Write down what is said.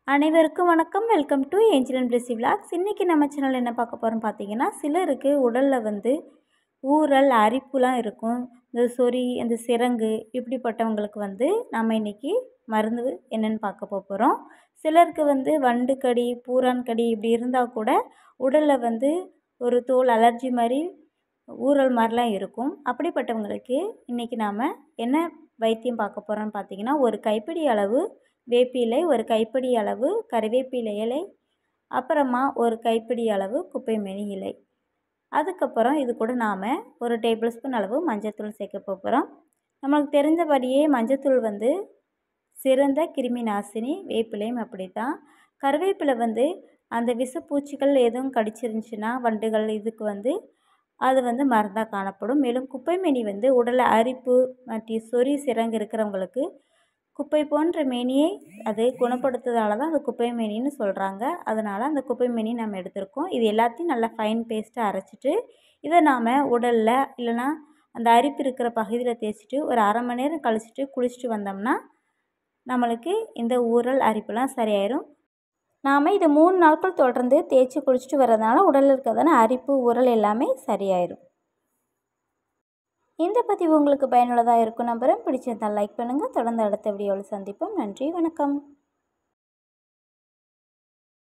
அனைவருக்கும் வணக்கம் welcome to Angel and Blessy vlogs இன்றைக்கி நம்ம சேனல் என்ன பார்க்க போகிறோம் பார்த்தீங்கன்னா சிலருக்கு உடலில் வந்து ஊறல் அரிப்புலாம் இருக்கும் இந்த சொறி இந்த சிரங்கு இப்படிப்பட்டவங்களுக்கு வந்து நம்ம இன்றைக்கி மருந்து என்னென்னு பார்க்க போகிறோம் சிலருக்கு வந்து வண்டு கடி பூரான் கடி இப்படி இருந்தால் கூட உடலில் வந்து ஒரு தோல் அலர்ஜி மாதிரி ஊறல் மாதிரிலாம் இருக்கும் அப்படிப்பட்டவங்களுக்கு இன்றைக்கி நாம் என்ன வைத்தியம் பார்க்க போகிறோம்னு பார்த்தீங்கன்னா ஒரு கைப்பிடி அளவு வேப்பிலை ஒரு கைப்பிடி அளவு கறிவேப்பிலை இலை அப்புறமா ஒரு கைப்பிடி அளவு குப்பைமேனி இலை அதுக்கப்புறம் இது கூட நாம் ஒரு டேபிள் ஸ்பூன் அளவு மஞ்சள்தூள் சேர்க்க போகிறோம் நமக்கு தெரிஞ்சபடியே மஞ்சள்தூள் வந்து சிறந்த கிருமி நாசினி வேப்பிலையும் அப்படி தான் கருவேப்பிலை வந்து அந்த விஷப்பூச்சிகள் எதுவும் கடிச்சிருந்துச்சுன்னா வண்டுகள் இதுக்கு வந்து அது வந்து மருந்தாக காணப்படும் மேலும் குப்பைமேனி வந்து உடலில் அரிப்பு மற்றும் சொறி சிரங்கு இருக்கிறவங்களுக்கு குப்பை போன்ற மேனியை அது குணப்படுத்துறதால தான் அது குப்பை மேனின்னு சொல்கிறாங்க அதனால் அந்த குப்பை மேனி நம்ம எடுத்திருக்கோம் இது எல்லாத்தையும் நல்லா ஃபைன் பேஸ்ட்டாக அரைச்சிட்டு இதை நாம் உடலில் இல்லைனா அந்த அரிப்பு இருக்கிற பகுதியில் தேய்ச்சிட்டு ஒரு அரை மணி நேரம் கழிச்சிட்டு குளிச்சுட்டு வந்தோம்னா நம்மளுக்கு இந்த ஊறல் அரிப்புலாம் சரியாயிடும் நாம் இது மூணு நாட்கள் தொடர்ந்து தேய்ச்சி குளிச்சுட்டு வர்றதுனால உடலில் இருக்கிறதான அரிப்பு ஊறல் எல்லாமே சரியாயிடும் இந்த பதிவு உங்களுக்கு பயனுள்ளதாக இருக்கும் நம்புகிறேன் பிடிச்சிருந்தால் லைக் பண்ணுங்கள் தொடர்ந்து அடுத்த வீடியோவில் சந்திப்போம் நன்றி வணக்கம்